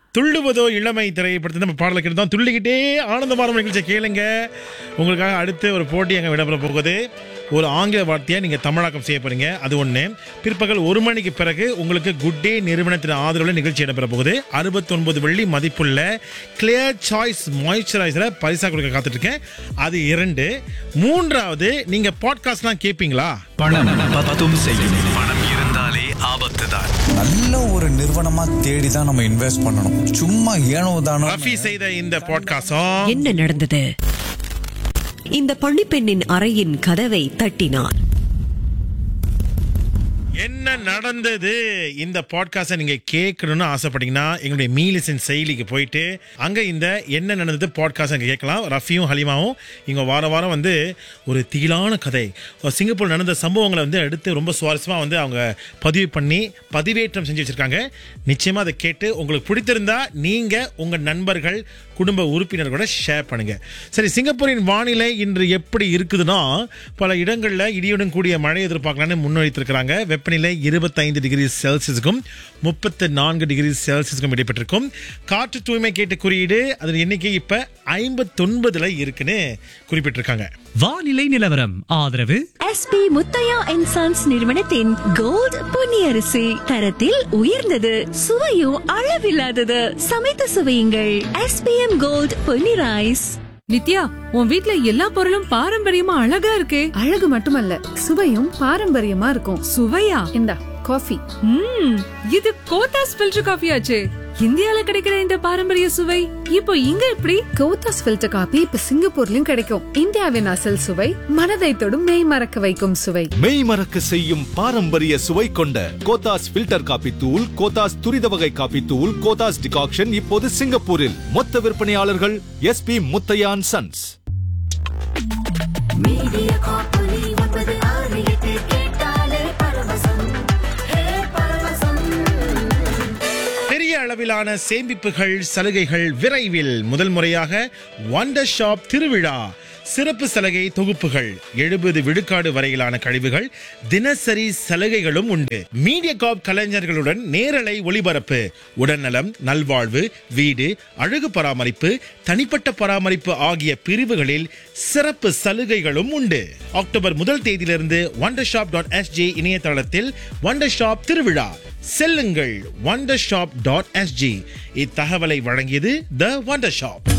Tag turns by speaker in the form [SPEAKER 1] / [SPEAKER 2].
[SPEAKER 1] துள்ளுவதோ இளமை திரைப்படத்தை நம்ம பாடலை கேட்டு துள்ளிக்கிட்டே ஆனந்தமான நிகழ்ச்சியை கேளுங்க உங்களுக்காக அடுத்து ஒரு போட்டி அங்கே விடப்பட போகுது ஒரு ஆங்கில வார்த்தையை நீங்கள் தமிழாக்கம் செய்ய போறீங்க அது ஒன்று பிற்பகல் ஒரு மணிக்கு பிறகு உங்களுக்கு குட் டே நிறுவனத்தின் ஆதரவில் நிகழ்ச்சி இடம்பெற போகுது அறுபத்தொன்பது வெள்ளி மதிப்புள்ள கிளியர் சாய்ஸ் மாய்ஸ்சரைசரை பரிசா கொடுக்க காத்துட்டு இருக்கேன் அது இரண்டு மூன்றாவது நீங்கள் பாட்காஸ்ட்லாம் கேட்பீங்களா
[SPEAKER 2] பணம் பத்தும் செய்யும் பணம் இருந்தாலே ஆபத்து தான்
[SPEAKER 3] நல்ல ஒரு நிறுவனமா தேடி தான் நம்ம இன்வெஸ்ட் பண்ணணும் சும்மா ஏனோ தானோ
[SPEAKER 1] ரஃபி செய்த இந்த பாட்காஸ்டும்
[SPEAKER 4] என்ன நடந்தது இந்த பள்ளிப்பெண்ணின் அறையின் கதவை தட்டினார்
[SPEAKER 1] என்ன நடந்தது இந்த பாட்காஸ்டை நீங்க கேட்கணும்னு ஆசைப்பட்டீங்கன்னா எங்களுடைய மீலிசன் செயலிக்கு போயிட்டு அங்க இந்த என்ன நடந்தது பாட்காஸ்ட் அங்க கேட்கலாம் ரஃபியும் ஹலிமாவும் இங்க வார வாரம் வந்து ஒரு தீலான கதை ஒரு சிங்கப்பூர் நடந்த சம்பவங்களை வந்து எடுத்து ரொம்ப சுவாரஸ்யமா வந்து அவங்க பதிவு பண்ணி பதிவேற்றம் செஞ்சு வச்சிருக்காங்க நிச்சயமா அதை கேட்டு உங்களுக்கு பிடித்திருந்தா நீங்க உங்க நண்பர்கள் குடும்ப உறுப்பினர் கூட ஷேர் பண்ணுங்க சரி சிங்கப்பூரின் வானிலை இன்று எப்படி இருக்குதுன்னா பல இடங்கள்ல இடியுடன் கூடிய மழை எதிர்பார்க்கலாம்னு முன்வைத்திருக்கிறாங்க வெப்பநிலை இருபத்தைந்து டிகிரி செல்சியஸுக்கும் முப்பத்து நான்கு டிகிரி செல்சியஸுக்கும் இடைப்பட்டிருக்கும் காற்று தூய்மை கேட்ட குறியீடு அதன் எண்ணிக்கை இப்ப ஐம்பத்தொன்பதுல இருக்குன்னு குறிப்பிட்டிருக்காங்க
[SPEAKER 5] வானிலை நிலவரம் ஆதரவு
[SPEAKER 6] எஸ்பி முத்தையா அண்ட் சன்ஸ் நிறுவனத்தின் கோல்ட் பொன்னியரிசி தரத்தில் உயர்ந்தது சுவையும் அளவில்லாதது சமைத்து சுவையுங்கள் SPM gold Ponni rice
[SPEAKER 7] Nithya உன் வீட்ல எல்லா பொருளும் பாரம்பரியமா அழகா இருக்கே
[SPEAKER 8] அழகு மட்டுமல்ல சுவையும் பாரம்பரியமா இருக்கும்
[SPEAKER 7] சுவையா
[SPEAKER 8] இந்தா காஃபி
[SPEAKER 7] ம் இது கோத்தாஸ் ஃபில்டர் காஃபி ஆச்சே இந்தியால கிடைக்கிற இந்த பாரம்பரிய சுவை இப்போ இங்க எப்படி
[SPEAKER 8] கோத்தாஸ் ஃபில்டர் காபி இப்ப சிங்கப்பூர்லயும் கிடைக்கும் இந்தியாவின் அசல் சுவை மனதை தொடும் மெய் மறக்க வைக்கும் சுவை
[SPEAKER 9] மெய் மறக்க செய்யும் பாரம்பரிய சுவை கொண்ட கோத்தாஸ் ஃபில்டர் காபி தூள் கோத்தாஸ் துரித வகை காபி தூள் கோத்தாஸ் டிகாக்ஷன் இப்போது சிங்கப்பூரில் மொத்த விற்பனையாளர்கள் எஸ்பி முத்தையான் சன்ஸ்
[SPEAKER 1] பெரிய அளவிலான சேமிப்புகள் சலுகைகள் விரைவில் முதல் முறையாக வண்டர் ஷாப் திருவிழா சிறப்பு சலுகை தொகுப்புகள் எழுபது விழுக்காடு வரையிலான கழிவுகள் தினசரி சலுகைகளும் உண்டு மீடியா காப் கலைஞர்களுடன் நேரலை ஒளிபரப்பு உடல்நலம் நல்வாழ்வு வீடு அழகு பராமரிப்பு தனிப்பட்ட பராமரிப்பு ஆகிய பிரிவுகளில் சிறப்பு சலுகைகளும் உண்டு அக்டோபர் முதல் தேதியிலிருந்து வண்டர் ஷாப் டாட் எஸ்ஜி இணையதளத்தில் வண்டர் ஷாப் திருவிழா செல்லுங்கள் வண்டர் ஷாப் டாட் எஸ்ஜி இத்தகவலை வழங்கியது த வண்டர் ஷாப்